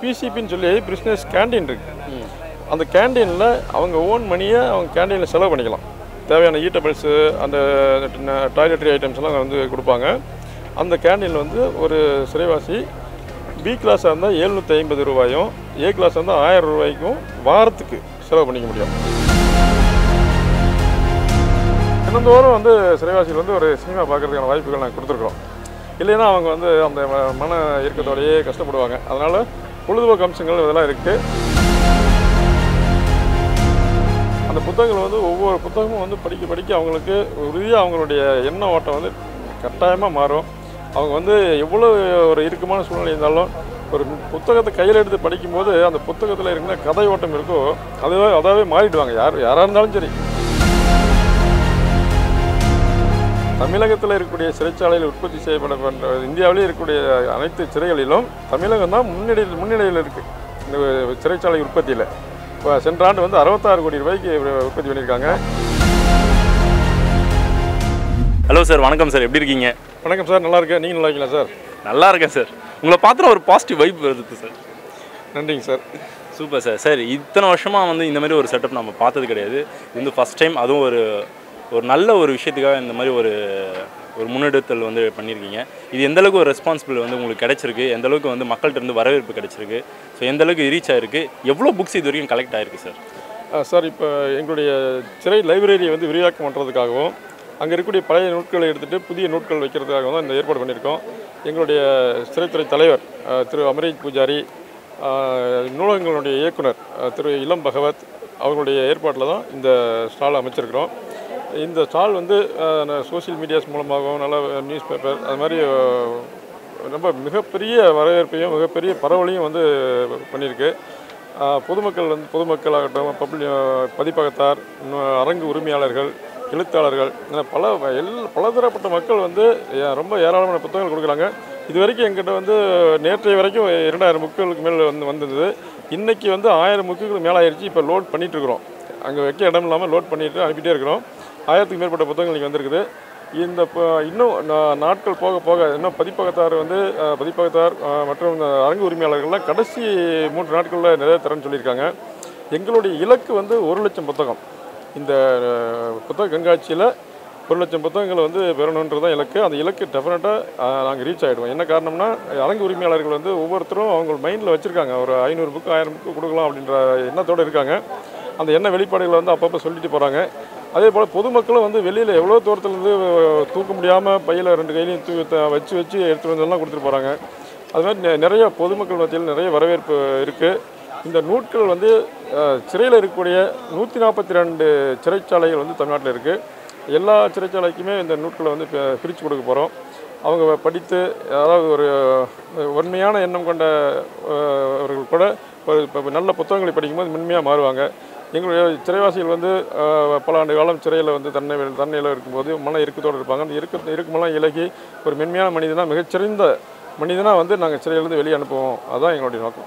பிசிபின்னு சொல்லி business canteen இருக்கு அந்த கேண்டீனில் அவங்க ஓன் மணியை அவங்க கேண்டீனில் செலவு பண்ணிக்கலாம் தேவையான ஈட்டபிள்ஸு அந்த டாய்லெட்ரி ஐட்டம்ஸ் எல்லாம் வந்து கொடுப்பாங்க அந்த கேண்டீனில் வந்து ஒரு சிறைவாசி பி கிளாஸாக இருந்தால் எழுநூற்றி ஐம்பது ரூபாயும் ஏ கிளாஸாக இருந்தால் ஆயிரம் ரூபாய்க்கும் வாரத்துக்கு செலவு பண்ணிக்க முடியும் தினந்தோறும் வந்து சிறைவாசிகள் வந்து ஒரு சினிமா பார்க்கறதுக்கான வாய்ப்புகள் நாங்கள் கொடுத்துருக்குறோம் இல்லைன்னா அவங்க வந்து அந்த ம- மன இறுக்கத்தோடையே கஷ்டப்படுவாங்க அதனால் பொழுதுபோக்கு அம்சங்கள் இதெல்லாம் இருக்குது அந்த புத்தகங்கள் வந்து ஒவ்வொரு புத்தகமும் வந்து படிக்க படிக்க அவங்களுக்கு உறுதியாக அவங்களுடைய எண்ண ஓட்டம் வந்து கட்டாயமாக மாறும் அவங்க வந்து எவ்வளோ ஒரு இறுக்கமான சூழ்நிலை இருந்தாலும் ஒரு புத்தகத்தை கையில் எடுத்து படிக்கும்போது அந்த புத்தகத்தில் இருக்கிற கதை ஓட்டம் இருக்கோ அதுவே அதாவே மாறிடுவாங்க யார் யாராக இருந்தாலும் சரி தமிழகத்தில் இருக்கக்கூடிய சிறைச்சாலையில் உற்பத்தி செய்யப்பட இந்தியாவிலே இருக்கக்கூடிய அனைத்து சிறைகளிலும் தமிழகம் தான் முன்னிலையில் முன்னிலையில் இருக்குது இந்த சிறைச்சாலை உற்பத்தியில் இப்போ சென்ற ஆண்டு வந்து அறுபத்தாறு கோடி ரூபாய்க்கு உற்பத்தி பண்ணியிருக்காங்க ஹலோ சார் வணக்கம் சார் எப்படி இருக்கீங்க வணக்கம் சார் நல்லா இருக்கேன் நீங்கள் நல்லா இருக்கீங்களா சார் நல்லா இருக்கேன் சார் உங்களை பார்த்துட்டு ஒரு பாசிட்டிவ் வைப் வருது சார் நன்றிங்க சார் சூப்பர் சார் சார் இத்தனை வருஷமாக வந்து இந்த மாதிரி ஒரு செட்டப் நம்ம பார்த்தது கிடையாது இது வந்து ஃபஸ்ட் டைம் அதுவும் ஒரு ஒரு நல்ல ஒரு விஷயத்துக்காக இந்த மாதிரி ஒரு ஒரு முன்னெடுத்தல் வந்து பண்ணியிருக்கீங்க இது எந்த அளவுக்கு ஒரு ரெஸ்பான்சிபிள் வந்து உங்களுக்கு கிடைச்சிருக்கு எந்த அளவுக்கு வந்து மக்கள்கிட்ட இருந்து வரவேற்பு கிடைச்சிருக்கு ஸோ எந்த அளவுக்கு ரீச் ஆயிருக்கு எவ்வளோ புக்ஸ் இது வரைக்கும் கலெக்ட் ஆயிருக்கு சார் ஆ, சார் இப்போ எங்களுடைய சிறை லைப்ரரியை வந்து விரிவாக்கம் பண்ணுறதுக்காகவும் அங்கே இருக்கக்கூடிய பழைய நூட்களை எடுத்துகிட்டு புதிய நூட்கள் வைக்கிறதுக்காகவும் தான் இந்த ஏற்பாடு பண்ணியிருக்கோம் எங்களுடைய சிறைத்துறை தலைவர் ஆ, திரு அமரேஜ் பூஜாரி ஆ, நூலகங்களுடைய இயக்குனர் ஆ, திரு இளம் பகவத் அவங்களுடைய ஏற்பாட்டில் தான் இந்த ஸ்டால் அமைச்சிருக்கிறோம் இந்த ஸ்டால் வந்து சோஷியல் மீடியாஸ் மூலமாகவும் நல்ல நியூஸ் பேப்பர் அது மாதிரி ஆ, ரொம்ப மிகப்பெரிய வரவேற்பையும் மிகப்பெரிய பரவலையும் வந்து பண்ணியிருக்கு ஆஹ் பொதுமக்கள் வந்து பொதுமக்களாகட்டும் பப்ளி பதிப்பகத்தார் இன்னும் அரங்கு உரிமையாளர்கள் எழுத்தாளர்கள் என பல எல் பலதரப்பட்ட மக்கள் வந்து ஏ- ரொம்ப ஏராளமான புத்தகங்கள் கொடுக்குறாங்க இது வரைக்கும் எங்கிட்ட வந்து நேற்றைய வரைக்கும் இரண்டாயிரம் புக்குகளுக்கு மேல் வந்து வந்தது இன்றைக்கி வந்து ஆயிரம் புக்குகளுக்கு மேலே ஆயிடுச்சு இப்போ லோட் பண்ணிகிட்ருக்குறோம் அங்கே வைக்க இடம் இல்லாமல் லோட் பண்ணிட்டு அனுப்பிட்டே இருக்கிறோம் ஆயிரத்துக்கு மேற்பட்ட புத்தகங்கள் இன்றைக்கி வந்திருக்குது இந்த ப- இன்னும் நா- நாட்கள் போக போக இன்னும் பதிப்பகத்தார் வந்து அஹ், பதிப்பகத்தார் அஹ், மற்றும் இந்த அரங்கு உரிமையாளர்கள்லாம் கடைசி மூன்று நாட்களில் நிறைய தரேன்னு சொல்லியிருக்காங்க எங்களுடைய இலக்கு வந்து ஒரு லட்சம் புத்தகம் இந்த அஹ், புத்தக கண்காட்சியில் ஒரு லட்சம் புத்தகங்களை வந்து பெறணுன்றது தான் இலக்கு அந்த இலக்கு டெஃபினட்டாக நாங்கள் ரீச் ஆகிடுவோம் என்ன காரணம்னா அரங்கு உரிமையாளர்கள் வந்து ஒவ்வொருத்தரும் அவங்க மைண்டில் வச்சுருக்காங்க ஒரு ஐநூறு புக்கு ஆயிரம் புக்கு கொடுக்கலாம் அப்படின்ற எண்ணத்தோடு இருக்காங்க அந்த எண்ண வெளிப்பாடுகளை வந்து அப்பப்போ சொல்லிட்டு போகிறாங்க அதே போல் பொதுமக்களும் வந்து வெளியில் எவ்வளோ தூரத்துலேருந்து தூக்க முடியாமல் பையில் ரெண்டு கையிலையும் தூ த- வச்சு வச்சு எடுத்துகிட்டு வந்தெல்லாம் கொடுத்துட்டு போகிறாங்க அது மாதிரி நெ- நிறைய பொதுமக்கள் மத்தியில் நிறைய வரவேற்பு இருக்குது இந்த நூட்கள் வந்து சிறையில் இருக்கக்கூடிய நூற்றி நாற்பத்தி ரெண்டு சிறைச்சாலைகள் வந்து தமிழ்நாட்டில் இருக்குது எல்லா சிறைச்சாலைக்குமே இந்த நூட்களை வந்து பிரித்து கொடுக்க போகிறோம் அவங்க படித்து அதாவது ஒரு அஹ், உண்மையான எண்ணம் கொண்ட அஹ், அவர்கள் கூட ஒரு இப்போ நல்ல புத்தகங்களை படிக்கும்போது மென்மையாக மாறுவாங்க எங்களுடைய சிறைவாசிகள் வந்து அஹ், பல ஆண்டு காலம் சிறையில் வந்து தன்னை தன்னையில் இருக்கும்போது மன இறுக்கத்தோடு இருப்பாங்க அந்த இறுக்க இறுக்கமெல்லாம் இலகி ஒரு மென்மையான மனிதனாக மிகச்சிறந்த மனிதனாக வந்து நாங்கள் சிறையிலேருந்து வெளியே அனுப்புவோம் அதுதான் எங்களுடைய நோக்கம்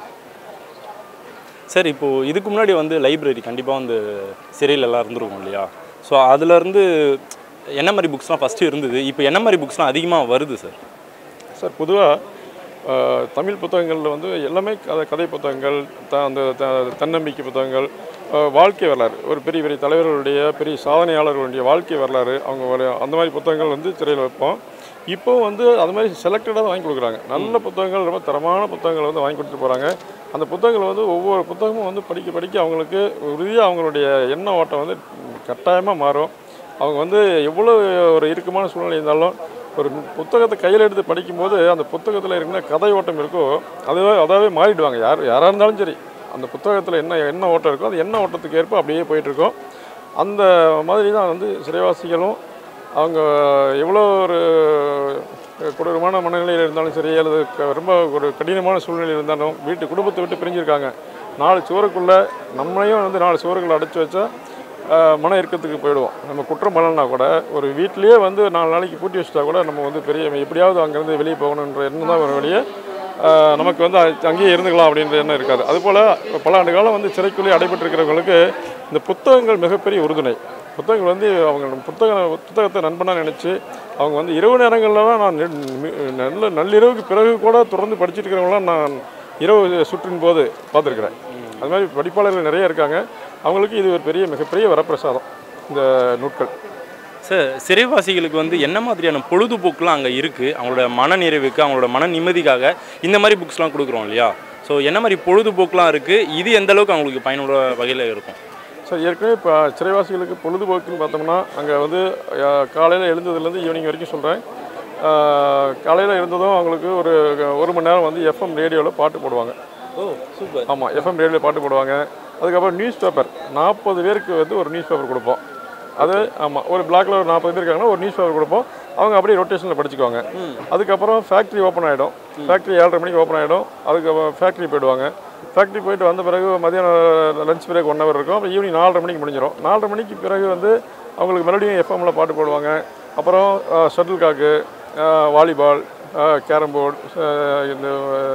சார் இப்போது இதுக்கு முன்னாடி வந்து லைப்ரரி கண்டிப்பாக வந்து சிறையில் எல்லாம் இருந்திருக்கும் இல்லையா ஸோ அதுலேருந்து என்ன மாதிரி புக்ஸ்லாம் ஃபஸ்ட்டு இருந்தது இப்போ என்ன மாதிரி புக்ஸ்லாம் அதிகமாக வருது சார் சார் பொதுவாக தமிழ் புத்தகங்களில் வந்து எல்லாமே கதை கதை புத்தகங்கள் த அந்த த- தன்னம்பிக்கை புத்தகங்கள் அஹ், வாழ்க்கை வரலாறு ஒரு பெரிய பெரிய தலைவர்களுடைய பெரிய சாதனையாளர்களுடைய வாழ்க்கை வரலாறு அவங்க ஒரு அந்த மாதிரி புத்தகங்கள் வந்து சிறையில் வைப்போம் இப்போ வந்து அது மாதிரி செலக்டடாக வாங்கி கொடுக்குறாங்க நல்ல புத்தகங்கள் ரொம்ப தரமான புத்தகங்கள் வந்து வாங்கி கொடுத்துட்டு போகிறாங்க அந்த புத்தகங்கள் வந்து ஒவ்வொரு புத்தகமும் வந்து படிக்க படிக்க அவங்களுக்கு உறுதியாக அவங்களுடைய எண்ண ஓட்டம் வந்து கட்டாயமாக மாறும் அவங்க வந்து எவ்வளோ ஒரு இறுக்கமான சூழ்நிலை இருந்தாலும் ஒரு புத்தகத்தை கையில் எடுத்து படிக்கும்போது அந்த புத்தகத்தில் இருக்கிற கதை ஓட்டம் இருக்கோ அதுவே அதாவே மாறிடுவாங்க யார் யாராக இருந்தாலும் சரி அந்த புத்தகத்தில் என்ன என்ன ஓட்டம் இருக்கோ அந்த எண்ண ஓட்டத்துக்கு ஏற்ப அப்படியே போயிட்டுருக்கோம் அந்த மாதிரி தான் வந்து சிறைவாசிகளும் அவங்க எவ்வளோ ஒரு கொடூரமான மனநிலையில் இருந்தாலும் சரி அல்லது க- ரொம்ப ஒரு கடினமான சூழ்நிலையில் இருந்தாலும் வீட்டு குடும்பத்தை விட்டு பிரிஞ்சிருக்காங்க நாலு சுவருக்குள்ளே நம்மளையும் வந்து நாலு சுவர்களை அடைச்சி வச்சா ஆஹ், மன இறுக்கத்துக்கு போயிடுவோம் நம்ம குற்றம் பண்ணலனா கூட ஒரு வீட்லேயே வந்து நாலு நாளைக்கு பூட்டி வச்சுட்டா கூட நம்ம வந்து பெரிய எப்படியாவது அங்கேருந்து வெளியே போகணுன்ற எண்ணம் தான் ஒரு வெளியே ஆஹ், நமக்கு வந்து அ- அங்கேயே இருந்துக்கலாம் அப்படின்ற எண்ணம் இருக்காது அதுபோல் பல ஆண்டு காலம் வந்து சிறைக்குள்ளேயே அடைபட்டிருக்கிறவங்களுக்கு இந்த புத்தகங்கள் மிகப்பெரிய உறுதுணை புத்தகங்கள் வந்து அவங்க புத்தக புத்தகத்தை நண்பனாக நினச்சி அவங்க வந்து இரவு நேரங்களில் தான் நான் நெ- மி- நல்ல நள்ளிரவுக்கு பிறகு கூட தொடர்ந்து படிச்சுட்டு இருக்கிறவங்களாம் நான் இரவு சுற்றின் போது பார்த்துருக்குறேன் அது மாதிரி படிப்பாளர்கள் நிறைய இருக்காங்க அவங்களுக்கு இது ஒரு பெரிய மிகப்பெரிய வரப்பிரசாதம் இந்த நூட்கள் சார் சிறைவாசிகளுக்கு வந்து என்ன மாதிரியான பொழுதுபோக்குலாம் அங்கே இருக்குது அவங்களோட மன நிறைவுக்கு அவங்களோட மன நிம்மதிக்காக இந்த மாதிரி புக்ஸ்லாம் கொடுக்குறோம் இல்லையா ஸோ என்ன மாதிரி பொழுதுபோக்குலாம் இருக்குது இது எந்த அளவுக்கு அவங்களுக்கு பயனுள்ள வகையில் இருக்கும் சார் ஏற்கனவே இப்போ சிறைவாசிகளுக்கு பொழுதுபோக்குன்னு பார்த்தோம்னா அங்கே வந்து காலையில் எழுந்ததுலேருந்து ஈவினிங் வரைக்கும் சொல்கிறேன் காலையில் எழுந்ததும் அவங்களுக்கு ஒரு ஒரு மணி நேரம் வந்து எஃப்எம் ரேடியோவில் பாட்டு போடுவாங்க ஓ சூப்பர் ஆமாம் எஃப்எம் ரேடியோவில் பாட்டு போடுவாங்க அதுக்கப்புறம் நியூஸ் பேப்பர் நாற்பது பேருக்கு வந்து ஒரு நியூஸ் பேப்பர் கொடுப்போம் அது ஆமாம் ஒரு பிளாக்ல ஒரு நாற்பது பேர் இருக்காங்கன்னா ஒரு நியூஸ் பேப்பர் கொடுப்போம் அவங்க அப்படியே ரொட்டேஷனில் படிச்சுக்குவாங்க அதுக்கப்புறம் ஃபேக்ட்ரி ஓப்பன் ஆகிடும் ஃபேக்ட்ரி ஏழரை மணிக்கு ஓப்பன் ஆகிடும் அதுக்கப்புறம் ஃபேக்ட்ரி போயிடுவாங்க ஃபேக்ட்ரி போயிட்டு வந்த பிறகு மதியானம் லஞ்ச் பிரேக் ஒன் ஹவர் இருக்கும் அப்புறம் ஈவினிங் நாலரை மணிக்கு முடிஞ்சிடும் நாலரை மணிக்கு பிறகு வந்து அவங்களுக்கு மறுபடியும் எஃப்எம்ல பாட்டு போடுவாங்க அப்புறம் shuttlecock volleyball carrom board இந்த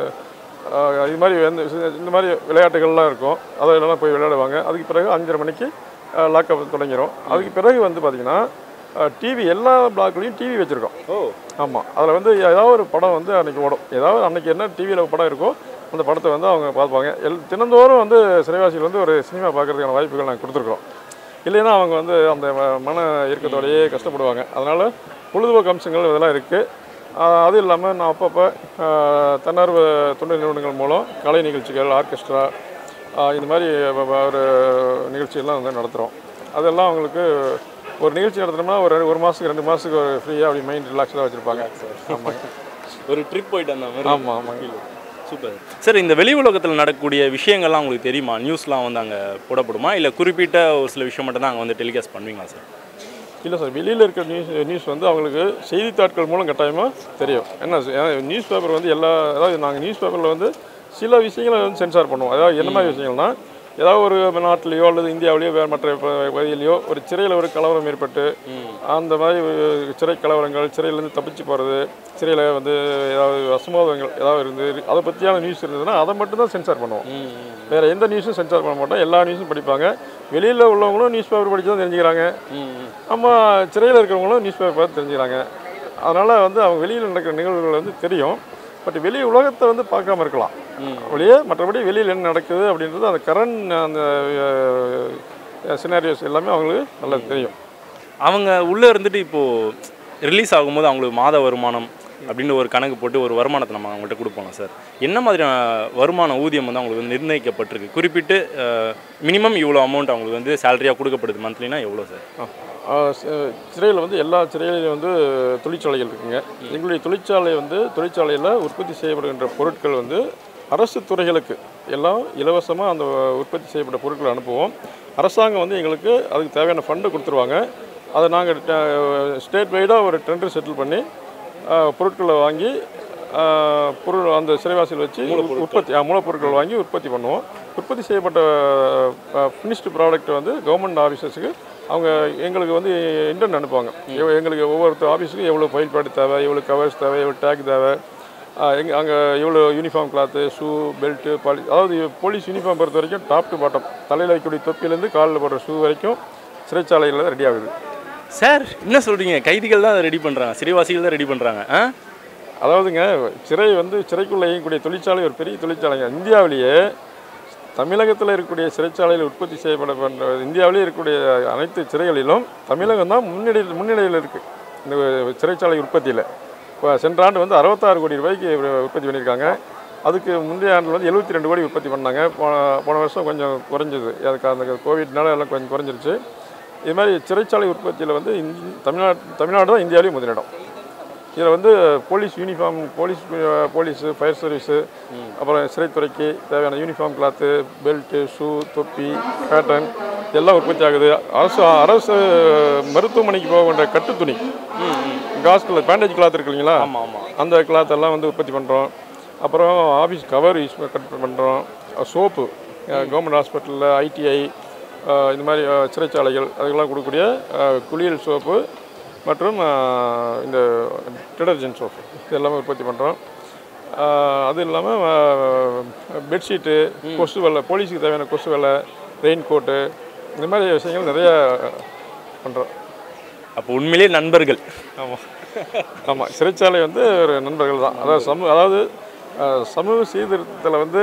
ஆஹ் இது மாதிரி வந்து இந்த மாதிரி விளையாட்டுகள்லாம் இருக்கும் அதெல்லாம் போய் விளையாடுவாங்க அதுக்கு பிறகு அஞ்சரை மணிக்கு லாக்அப் தொடங்கிடும் அதுக்கு பிறகு வந்து பார்த்திங்கன்னா டிவி எல்லா பிளாக்லேயும் டிவி வச்சுருக்கோம் ஓ ஆமாம் அதில் வந்து ஏதாவது ஒரு படம் வந்து அன்றைக்கி ஓடும் ஏதாவது அன்றைக்கி என்ன டிவியில் படம் இருக்கோ அந்த படத்தை வந்து அவங்க பார்ப்பாங்க எல் தினந்தோறும் வந்து சிறைவாசிகள் வந்து ஒரு சினிமா பார்க்குறதுக்கான வாய்ப்புகள் நாங்கள் கொடுத்துருக்குறோம் இல்லைன்னா அவங்க வந்து அந்த ம- மன இறுக்கத்தோடையே கஷ்டப்படுவாங்க அதனால் பொழுதுபோக்கு அம்சங்கள் இதெல்லாம் இருக்குது அது இல்லாமல் நான் அப்பப்போ ஆஹ், தன்னார்வ தொண்டு நிறுவனங்கள் மூலம் கலை நிகழ்ச்சிகள் ஆர்கெஸ்ட்ரா ஆஹ், இந்த மாதிரி வ- வ- ஒரு நிகழ்ச்சியெல்லாம் வந்து நடத்துகிறோம் அதெல்லாம் அவங்களுக்கு ஒரு நிகழ்ச்சி நடத்துனோம்னா ஒரு ரெண்டு- ஒரு மாதத்துக்கு ரெண்டு மாதத்துக்கு ஒரு ஃப்ரீயாக அப்படி மைண்ட் ரிலாக்ஸாக வச்சுருப்பாங்க ஆமாம் ஒரு ட்ரிப் போயிட்டு அந்த மாதிரி ஆமாம் ஆமாம் சூப்பர் சார் இந்த வெளி உலகத்தில் நடக்கக்கூடிய விஷயங்கள்லாம் உங்களுக்கு தெரியுமா நியூஸ்லாம் வந்து அங்கே போடப்படுமா இல்லை குறிப்பிட்ட ஒரு சில விஷயம் மட்டும் தான் அங்கே வந்து டெலிகாஸ்ட் பண்ணுவீங்களா சார் இல்லை சார் வெளியில் இருக்கிற நியூஸ் நியூஸ் வந்து அவங்களுக்கு செய்தித்தாட்கள் மூலம் கட்டாயமாக தெரியும் என்ன நியூஸ் பேப்பர் வந்து எல்லா அதாவது நாங்கள் நியூஸ் பேப்பரில் வந்து சில விஷயங்களை வந்து சென்சார் பண்ணுவோம் அதாவது என்ன மாதிரி விஷயங்கள்னா ஏதாவது ஒரு நாட்டிலேயோ அல்லது இந்தியாவிலேயோ வேறு மற்ற ப- பகுதியிலையோ ஒரு சிறையில் ஒரு கலவரம் ஏற்பட்டு அந்த மாதிரி ஒரு சிறை கலவரங்கள் சிறையிலேருந்து தப்பிச்சு போகிறது சிறையில் வந்து ஏதாவது அசம்பாவிதங்கள் ஏதாவது இருந்து அதை பற்றியான நியூஸ் இருந்ததுன்னா அதை மட்டும் தான் சென்சார் பண்ணுவோம் வேறு எந்த நியூஸும் சென்சார் பண்ண மாட்டோம் எல்லா நியூஸும் படிப்பாங்க வெளியில் உள்ளவங்களும் நியூஸ் பேப்பர் படித்து தான் தெரிஞ்சுக்கிறாங்க நம்ம சிறையில் இருக்கிறவங்களும் நியூஸ் பேப்பர் பார்த்து தெரிஞ்சுக்கிறாங்க அதனால் வந்து அவங்க வெளியில் நடக்கிற நிகழ்வுகள் வந்து தெரியும் பட் வெளி உலகத்தை வந்து பார்க்காம இருக்கலாம் வெளியே மற்றபடி வெளியில் என்ன நடக்குது அப்படின்றது அந்த கரண்ட் அந்த சினாரியோஸ் எல்லாமே அவங்களுக்கு நல்லா தெரியும் அவங்க உள்ளே இருந்துட்டு இப்போது ரிலீஸ் ஆகும்போது அவங்களுக்கு மாத வருமானம் அப்படின்னு ஒரு கணக்கு போட்டு ஒரு வருமானத்தை நம்ம அவங்கள்ட்ட கொடுப்போம் சார் என்ன மாதிரியான வருமான ஊதியம் வந்து அவங்களுக்கு வந்து நிர்ணயிக்கப்பட்டிருக்கு குறிப்பிட்டு மினிமம் இவ்வளோ அமௌண்ட் அவங்களுக்கு வந்து சேலரியாக கொடுக்கப்படுது மந்த்லினா எவ்வளோ சார் சிறையில் வந்து எல்லா சிறையிலையும் வந்து தொழிற்சாலைகள் இருக்குங்க எங்களுடைய தொழிற்சாலை வந்து தொழிற்சாலையில் உற்பத்தி செய்யப்படுகின்ற பொருட்கள் வந்து அரசு துறைகளுக்கு எல்லாம் இலவசமாக அந்த உற்பத்தி செய்யப்பட்ட பொருட்களை அனுப்புவோம் அரசாங்கம் வந்து எங்களுக்கு அதுக்கு தேவையான ஃபண்டை கொடுத்துருவாங்க அதை நாங்கள் ஸ்டேட் வைடாக ஒரு டெண்டர் செட்டில் பண்ணி அஹ், பொருட்களை வாங்கி அஹ், பொருள் அந்த சிறைவாசியில் வச்சு உற்பத்தி அஹ், மூலப்பொருட்கள் வாங்கி உற்பத்தி பண்ணுவோம் உற்பத்தி செய்யப்பட்ட ஃபினிஷ்டு ப்ராடக்ட் வந்து கவர்மெண்ட் ஆஃபீஸர்ஸுக்கு அவங்க எங்களுக்கு வந்து இன்டர்ன் அனுப்புவாங்க எவ்வ- எங்களுக்கு ஒவ்வொருத்தர் ஆஃபீஸுக்கும் எவ்வளோ ஃபைல் பேட் தேவை எவ்வளோ கவர்ஸ் தேவை எவ்வளோ டேக் தேவை எங்கே அங்கே எவ்வளோ யூனிஃபார்ம் கிளாத்து ஷூ பெல்ட்டு பாலி அதாவது போலீஸ் யூனிஃபார்ம் பொறுத்த வரைக்கும் டாப் டு பாட்டம் தலையில் வைக்கக்கூடிய தொப்பிலேருந்து காலில் போடுற ஷூ வரைக்கும் சிறைச்சாலையில் தான் ரெடி ஆகுது சார் என்ன சொல்கிறீங்க கைதிகள் தான் அதை ரெடி பண்ணுறாங்க சிறைவாசிகள் தான் ரெடி பண்ணுறாங்க ஆ அதாவதுங்க சிறை வந்து சிறைக்குள்ளே இயங்கக்கூடிய தொழிற்சாலை ஒரு பெரிய தொழிற்சாலைங்க இந்தியாவிலேயே தமிழகத்தில் இருக்கக்கூடிய சிறைச்சாலையில் உற்பத்தி செய்யப்பட பண்ற இந்தியாவிலே இருக்கக்கூடிய அனைத்து சிறைகளிலும் தமிழகம் தான் முன்னிலையில் முன்னிலையில் இருக்குது இந்த சிறைச்சாலை உற்பத்தியில் இப்போ சென்ற ஆண்டு வந்து அறுபத்தாறு கோடி ரூபாய்க்கு உற்பத்தி பண்ணியிருக்காங்க அதுக்கு முந்தைய ஆண்டில் வந்து எழுபத்தி ரெண்டு கோடி உற்பத்தி பண்ணாங்க போன போன வருஷம் கொஞ்சம் குறைஞ்சது அதுக்கு அந்த கோவிட்னால எல்லாம் கொஞ்சம் குறைஞ்சிருச்சு இது மாதிரி சிறைச்சாலை உற்பத்தியில் வந்து இந்தி- தமிழ்நாடு தமிழ்நாடு தான் இந்தியாவிலேயும் முதலிடம் இதில் வந்து police uniform police police fire service அப்புறம் சிறைத்துறைக்கு தேவையான யூனிஃபார்ம் கிளாத்து பெல்ட்டு ஷூ தொப்பி பேட்டர்ன் இதெல்லாம் உற்பத்தி ஆகுது அரசு அரசு மருத்துவமனைக்கு போக வேண்டிய கட்டு துணி காஸ் கலர் பேண்டேஜ் கிளாத் இருக்கு இல்லைங்களா ஆமாம் ஆமாம் அந்த கிளாத் எல்லாம் வந்து உற்பத்தி பண்ணுறோம் அப்புறம் ஆஃபீஸ் கவர் யூஸ் கட் பண்ணுறோம் சோப்பு கவர்மெண்ட் ஹாஸ்பிட்டலில் ஐடிஐ இந்த மாதிரி அஹ், சிறைச்சாலைகள் அதுக்கெல்லாம் கொடுக்கக்கூடிய அஹ், குளியல் சோப்பு மற்றும் அஹ், இந்த டிடர்ஜென்ட் சோப்பு இது எல்லாமே உற்பத்தி பண்ணுறோம் அது இல்லாமல் பெட்ஷீட்டு கொசு வெலை போலீஸுக்கு தேவையான கொசு வெலை ரெயின் கோட்டு இந்த மாதிரி விஷயங்கள் நிறைய பண்ணுறோம் அப்போ உண்மையிலேயே நண்பர்கள் ஆமாம் ஆமாம் சிறைச்சாலை வந்து ஒரு நண்பர்கள் தான் அதாவது சமூக அதாவது அஹ், சமூக சீர்திருத்தத்தில் வந்து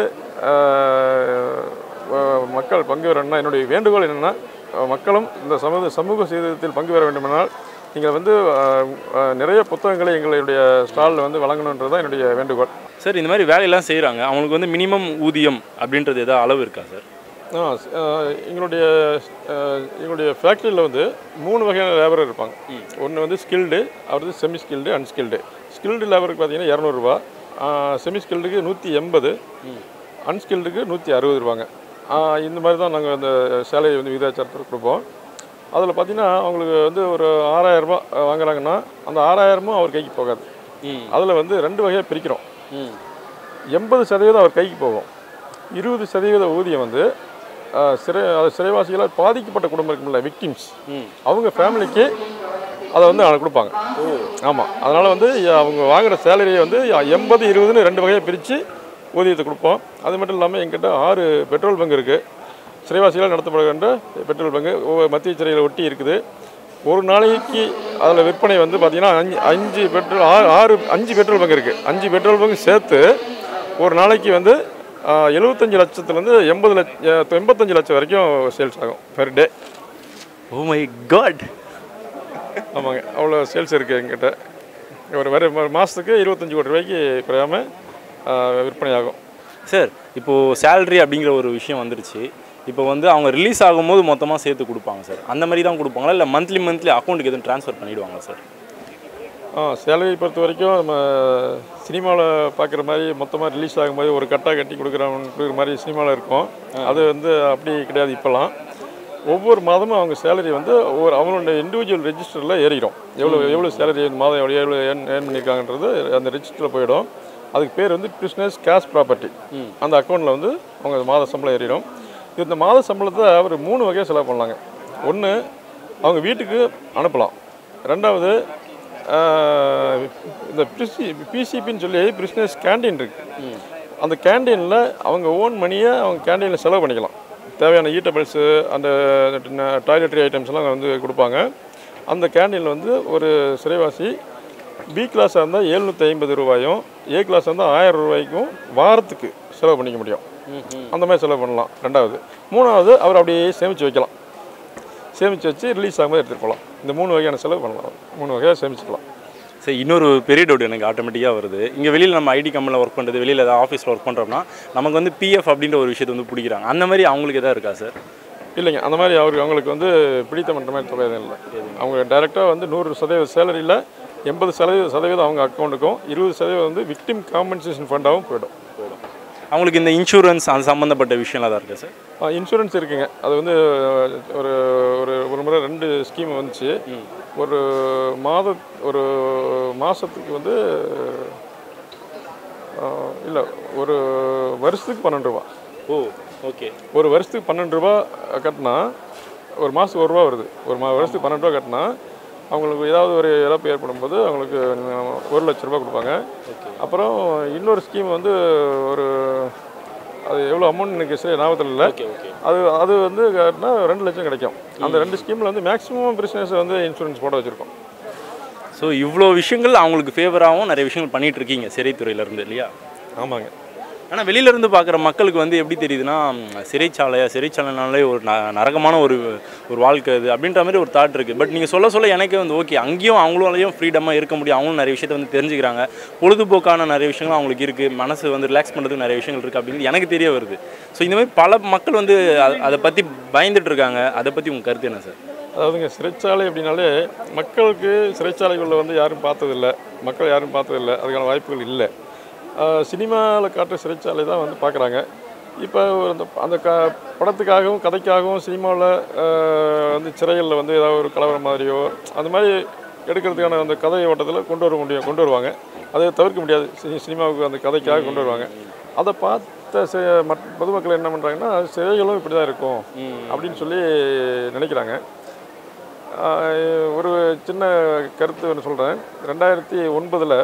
அஹ், வ- மக்கள் பங்கு பெறணும்னா என்னுடைய வேண்டுகோள் என்னென்னா மக்களும் இந்த சமூக சமூக சீர்திருத்தத்தில் பங்கு பெற வேண்டுமானால் நீங்கள் வந்து அஹ், அஹ், நிறைய புத்தகங்களை எங்களுடைய ஸ்டாலில் வந்து வழங்கணுன்றது தான் என்னுடைய வேண்டுகோள் சார் இந்த மாதிரி வேலையெல்லாம் செய்கிறாங்க அவங்களுக்கு வந்து மினிமம் ஊதியம் அப்படின்றது ஏதாவது அளவு இருக்கா சார் ஆ ஸ்- அஹ், எங்களுடைய அஹ், எங்களுடைய ஃபேக்ட்ரியில் வந்து மூணு வகையான லேபர் இருப்பாங்க ஒன்று வந்து ஸ்கில்டு அடுத்து செமி ஸ்கில்டு அன்ஸ்கில்டு ஸ்கில்டு லேபருக்கு பார்த்தீங்கன்னா இரநூறுபா செமி ஸ்கில்டுக்கு நூற்றி எண்பது அன்ஸ்கில்டுக்கு நூற்றி அறுபது ரூபாங்க ஆ, இந்த மாதிரி தான் நாங்கள் அந்த சேலை வந்து விகிதாச்சாரத்தில் கொடுப்போம் அதில் பார்த்தீங்கன்னா அவங்களுக்கு வந்து ஒரு ஆறாயிரரூபா வாங்குறாங்கன்னா அந்த ஆறாயிரமும் அவர் கைக்கு போகாது ம் அதில் வந்து ரெண்டு வகையாக பிரிக்கிறோம் ம் எண்பது சதவீதம் அவர் கைக்கு போகும் இருபது சதவீத ஊதியம் வந்து அஹ், சிறை அது சிறைவாசிகளால் பாதிக்கப்பட்ட குடும்பம் இருக்கும்ல விக்டிம்ஸ் ம் அவங்க ஃபேமிலிக்கு அதை வந்து அவங்க கொடுப்பாங்க ஆமாம் அதனால் வந்து அவங்க வாங்குகிற சேலரியை வந்து எண்பது இருபதுன்னு ரெண்டு வகையாக பிரித்து ஊதியத்தை கொடுப்போம் அது மட்டும் இல்லாமல் எங்கிட்ட ஆறு பெட்ரோல் பங்க் இருக்குது சிறைவாசிகளால் நடத்தப்படுகின்ற பெட்ரோல் பங்கு ஒவ்வொரு மத்திய சிறையில் ஒட்டி இருக்குது ஒரு நாளைக்கு அதில் விற்பனை வந்து பார்த்திங்கன்னா அஞ்சு அஞ்சு பெட்ரோல் ஆறு ஆறு அஞ்சு பெட்ரோல் பங்க் இருக்குது அஞ்சு பெட்ரோல் பங்க் சேர்த்து ஒரு நாளைக்கு வந்து ஆஹ், எழுபத்தஞ்சு லட்சத்துலேருந்து எண்பது லட்ச எண்பத்தஞ்சு லட்சம் வரைக்கும் சேல்ஸ் ஆகும் per day oh my god ஆமாங்க அவ்வளோ சேல்ஸ் இருக்குது எங்கிட்ட ஒரு வர ஒரு மாதத்துக்கு இருபத்தஞ்சி கோடி ரூபாய்க்கு குறையாமல் விற்பனை ஆகும் சார் இப்போது சேலரி அப்படிங்கிற ஒரு விஷயம் வந்துருச்சு இப்போ வந்து அவங்க ரிலீஸ் ஆகும்போது மொத்தமாக சேர்த்து கொடுப்பாங்க சார் அந்த மாதிரி தான் கொடுப்பாங்களா இல்லை மந்த்லி மந்த்லி அக்கௌண்ட்டுக்கு எதுவும் ட்ரான்ஸ்ஃபர் பண்ணிடுவாங்க சார் ஆ சேலரி பொறுத்த வரைக்கும் நம்ம சினிமாவில் பார்க்குற மாதிரி மொத்தமாக ரிலீஸ் ஆகும்போது ஒரு கட்டா கட்டி கொடுக்குறவங்க கொடுக்குற மாதிரி சினிமாவில் இருக்கும் அது வந்து அப்படி கிடையாது இப்போல்லாம் ஒவ்வொரு மாதமும் அவங்க சேலரி வந்து ஒவ்வொரு அவங்களோட இண்டிவிஜுவல் ரெஜிஸ்டரில் ஏறிடும் எவ்வளோ எவ்வளோ சேலரி இந்த மாதம் எவ்வளோ எவ்வளோ ஏர்ன் ஏர்ன் பண்ணியிருக்காங்கன்றது அந்த ரெஜிஸ்டரில் போயிடும் அதுக்கு பேர் வந்து பிஸ்னஸ் கேஷ் ப்ராப்பர்ட்டி அந்த அக்கௌண்ட்டில் வந்து அவங்க மாத சம்பளம் ஏறிடும் இந்த மாத சம்பளத்தை அவர் மூணு வகையாக செலவு பண்ணலாங்க ஒன்று அவங்க வீட்டுக்கு அனுப்பலாம் ரெண்டாவது ஆஹ், இந்த பிசி பிசிபின்னு சொல்லி பிஸ்னஸ் கேண்டீன் இருக்கு அந்த கேண்டீனில் அவங்க ஓன் மணியை அவங்க கேண்டீனில் செலவு பண்ணிக்கலாம் தேவையான ஈட்டபிள்ஸு அந்த டாய்லெட்ரி ஐட்டம்ஸ்லாம் வந்து கொடுப்பாங்க அந்த கேண்டீனில் வந்து ஒரு சிறைவாசி பி கிளாஸாக இருந்தால் எழுநூற்றி ஐம்பது ரூபாயும் ஏ கிளாஸாக இருந்தால் ஆயிரம் ரூபாய்க்கும் வாரத்துக்கு செலவு பண்ணிக்க முடியும் அந்த மாதிரி செலவு பண்ணலாம் ரெண்டாவது மூணாவது அவர் அப்படியே சேமித்து வைக்கலாம் சேமித்து வச்சு ரிலீஸ் ஆகும்போது எடுத்துகிட்டு போகலாம் இந்த மூணு வகையான செலவு பண்ணலாம் மூணு வகையாக சேமிச்சுக்கலாம் சரி இன்னொரு பெரிய டவுட் எனக்கு ஆட்டோமேட்டிக்காக வருது இங்கே வெளியில் நம்ம ஐடி கம்பெனியில் ஒர்க் பண்ணுறது வெளியில் ஏதாவது ஆஃபீஸில் ஒர்க் பண்ணுறோம்னா நமக்கு வந்து பிஎஃப் அப்படின்ற ஒரு விஷயத்தை வந்து பிடிக்கிறாங்க அந்த மாதிரி அவங்களுக்கு எதாவது இருக்கா சார் இல்லைங்க அந்த மாதிரி அவருக்கு அவங்களுக்கு வந்து பிடித்த பண்ணுற மாதிரி தொகை எதுவும் இல்லை அவங்க டைரெக்டாக வந்து நூறு சதவீத சேலரியில் எண்பது சதவீத சதவீதம் அவங்க அக்கௌண்ட்டுக்கும் இருபது சதவீதம் வந்து விக்டிம் காம்பன்சேஷன் ஃபண்டாகவும் போயிடும் அவங்களுக்கு இந்த இன்சூரன்ஸ் அது சம்மந்தப்பட்ட விஷயம்லாம் தான் இருக்கா சார் இன்சூரன்ஸ் இருக்குங்க அது வந்து ஒரு ஒரு ஒரு முறை ரெண்டு ஸ்கீம் வந்துச்சு ஒரு மாத ஒரு மாதத்துக்கு வந்து இல்லை ஒரு வருஷத்துக்கு பன்னெண்டு ரூபா ஓ ஓகே ஒரு வருஷத்துக்கு பன்னெண்டு ரூபா கட்டினா ஒரு மாதத்துக்கு ஒரு ரூபா வருது ஒரு மா வருஷத்துக்கு பன்னெண்டு ரூபா கட்டினா அவங்களுக்கு ஏதாவது ஒரு இழப்பு ஏற்படும் போது அவங்களுக்கு ஒரு லட்ச ரூபா கொடுப்பாங்க அப்புறம் இன்னொரு ஸ்கீம் வந்து ஒரு அது எவ்வளோ அமௌண்ட் எனக்கு சரி ஞாபகத்தில் இல்லை ஓகே ஓகே அது அது வந்து கட்டினா ரெண்டு லட்சம் கிடைக்கும் அந்த ரெண்டு ஸ்கீமில் வந்து மேக்ஸிமம் பிஸ்னஸ் வந்து இன்சூரன்ஸ் போட வச்சுருக்கோம் ஸோ இவ்வளோ விஷயங்கள் அவங்களுக்கு ஃபேவராகவும் நிறைய விஷயங்கள் பண்ணிட்டு இருக்கீங்க சிறைத்துறையிலேருந்து இல்லையா ஆமாங்க ஆனால் வெளியிலேருந்து பார்க்குற மக்களுக்கு வந்து எப்படி தெரியுதுன்னா ம், சிறைச்சாலையா சிறைச்சாலைனாலே ஒரு ந நரகமான ஒரு ஒரு வாழ்க்கை அது அப்படின்ற மாதிரி ஒரு தாட் இருக்குது பட் நீங்கள் சொல்ல சொல்ல எனக்கே வந்து ஓகே அங்கேயும் அவங்களாலையும் ஃப்ரீடமாக இருக்க முடியும் அவங்களும் நிறைய விஷயத்தை வந்து தெரிஞ்சுக்கிறாங்க பொழுதுபோக்கான நிறைய விஷயங்கள் அவங்களுக்கு இருக்குது மனசு வந்து ரிலாக்ஸ் பண்ணுறதுக்கு நிறைய விஷயங்கள் இருக்குது அப்படின்னு எனக்கு தெரிய வருது ஸோ இந்த மாதிரி பல மக்கள் வந்து அ- அதை பற்றி பயந்துட்டு இருக்காங்க அதை பற்றி உங்கள் கருத்து என்ன சார் அதாவதுங்க சிறைச்சாலை அப்படின்னாலே மக்களுக்கு சிறைச்சாலைகளில் வந்து யாரும் பார்த்ததில்ல மக்கள் யாரும் பார்த்ததில்ல அதுக்கான வாய்ப்புகள் இல்லை சினிமாவில் காட்டுற சிறைச்சாலை தான் வந்து பார்க்குறாங்க இப்போ ஒரு அந்த அந்த க படத்துக்காகவும் கதைக்காகவும் சினிமாவில் வந்து சிறைகளில் வந்து ஏதாவது ஒரு கலவரம் மாதிரியோ அந்த மாதிரி எடுக்கிறதுக்கான அந்த கதை ஓட்டத்தில் கொண்டு வர முடியும் கொண்டு வருவாங்க அதை தவிர்க்க முடியாது சி- சினிமாவுக்கு அந்த கதைக்காக கொண்டு வருவாங்க அதை பார்த்த சி மற்ற பொதுமக்கள் என்ன பண்ணுறாங்கன்னா சிறைகளும் இப்படி தான் இருக்கும் அப்படின்னு சொல்லி நினைக்கிறாங்க ஆஹ் ஒரு சின்ன கருத்து ஒன்று சொல்கிறேன் ரெண்டாயிரத்தி ஒன்பதில்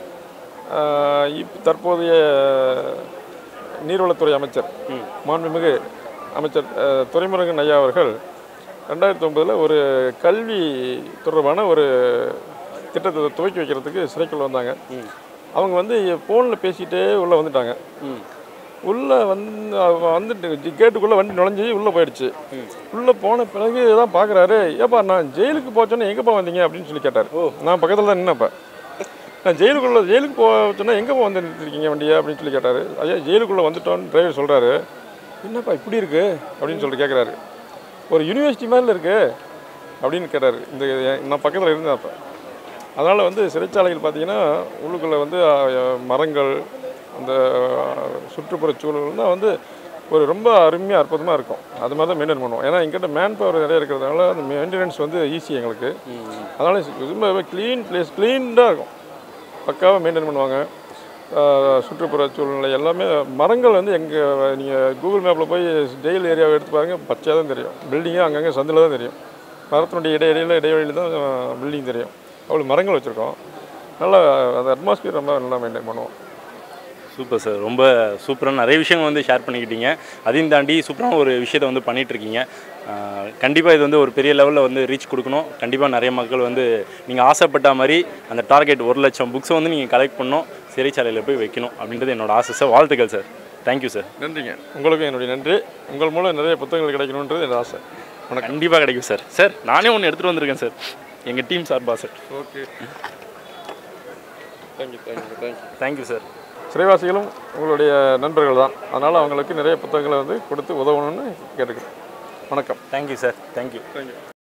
இப் தற்போதைய நீர்வளத்துறை அமைச்சர் மாண்புமிகு அமைச்சர் ஆஹ் துரைமுருகன் ஐயா அவர்கள் ரெண்டாயிரத்தி ஒன்பதில் ஒரு கல்வி தொடர்பான ஒரு திட்டத்தை துவக்கி வைக்கிறதுக்கு சிறைக்குள் வந்தாங்க அவங்க வந்து ஃபோனில் பேசிகிட்டே உள்ளே வந்துட்டாங்க ம் உள்ளே வந்து அவங்க வந்துட்டு கேட்டுக்குள்ளே வண்டி நுழைஞ்சி உள்ளே போயிடுச்சு உள்ளே போன பிறகு தான் பார்க்குறாரு ஏப்பா நான் ஜெயிலுக்கு போச்சோன்னே எங்கேப்பா வந்தீங்க அப்படின்னு சொல்லி கேட்டார் நான் பக்கத்தில் தான் நின்னப்ப நான் ஜெயிலுக்குள்ளே ஜெயிலுக்கு போச்சோன்னா எங்கேப்பா வந்து நிறுத்திருக்கீங்க வண்டியை அப்படின்னு சொல்லி கேட்டார் ஐயா ஜெயிலுக்குள்ளே வந்துட்டோன்னு டிரைவர் சொல்கிறாரு என்னப்பா இப்படி இருக்கு அப்படின்னு சொல்லிட்டு கேட்குறாரு ஒரு யூனிவர்சிட்டி மாதிரில இருக்கு அப்படின்னு கேட்டார் இந்த நான் பக்கத்தில் இருந்தேன் அப்போ அதனால் வந்து சிறைச்சாலைகள் பார்த்தீங்கன்னா உள்ளுக்குள்ளே வந்து அஹ், மரங்கள் அந்த அஹ், சுற்றுப்புறச் சூழல் தான் வந்து ஒரு ரொம்ப அருமையாக அற்புதமாக இருக்கும் அது மாதிரி தான் மெயின்டைன் பண்ணுவோம் ஏன்னா எங்கிட்ட மேன் பவர் நிறைய இருக்கிறதுனால அந்த மெயின்டெனன்ஸ் வந்து ஈஸி எங்களுக்கு அதனால் ரொம்ப க்ளீன் பிளேஸ் க்ளீனாக இருக்கும் பக்காவாக மெயின்டைன் பண்ணுவாங்க அஹ், சுற்றுப்புற சூழ்நிலை எல்லாமே மரங்கள் வந்து எங்கள் நீங்கள் கூகுள் மேப்பில் போய் ஜெயில் ஏரியாவை எடுத்து பாருங்கள் பச்சையாக தான் தெரியும் பில்டிங்கும் அங்கங்கே சந்தில் தான் தெரியும் மரத்தினுடைய இடையிடையில் இடைவெளியில் தான் பில்டிங் தெரியும் அவ்வளோ மரங்கள் வச்சுருக்கோம் நல்லா அந்த அட்மாஸ்பியர் ரொம்ப நல்லா மெயின்டைன் பண்ணுவோம் சூப்பர் சார் ரொம்ப சூப்பரான நிறைய விஷயங்கள் வந்து ஷேர் பண்ணிக்கிட்டீங்க அதையும் தாண்டி சூப்பரான ஒரு விஷயத்தை வந்து பண்ணிட்டு இருக்கீங்க கண்டிப்பாக இது வந்து ஒரு பெரிய லெவலில் வந்து ரீச் கொடுக்கணும் கண்டிப்பாக நிறைய மக்கள் வந்து நீங்கள் ஆசைப்பட்ட மாதிரி அந்த டார்கெட் ஒரு லட்சம் புக்ஸை வந்து நீங்கள் கலெக்ட் பண்ணணும் சிறைச்சாலையில் போய் வைக்கணும் அப்படின்றது என்னோட ஆசை சார் வாழ்த்துக்கள் சார் தேங்க்யூ சார் நன்றிங்க உங்களுக்கும் என்னுடைய நன்றி உங்கள் மூலம் நிறைய புத்தகங்கள் கிடைக்கணுன்றது என்னோட ஆசை வணக்கம் கண்டிப்பாக கிடைக்கும் சார் சார் நானே ஒன்று எடுத்துகிட்டு வந்திருக்கேன் சார் எங்கள் டீம் சார்பா sir okay thank you thank you thank you thank you sir சிறைவாசிகளும் உங்களுடைய நண்பர்கள் தான் அதனால் அவங்களுக்கு நிறைய புத்தகங்களை வந்து கொடுத்து உதவணும்னு கேட்டுக்கிறேன் வணக்கம் தேங்க்யூ சார் தேங்க்யூ தேங்க்யூ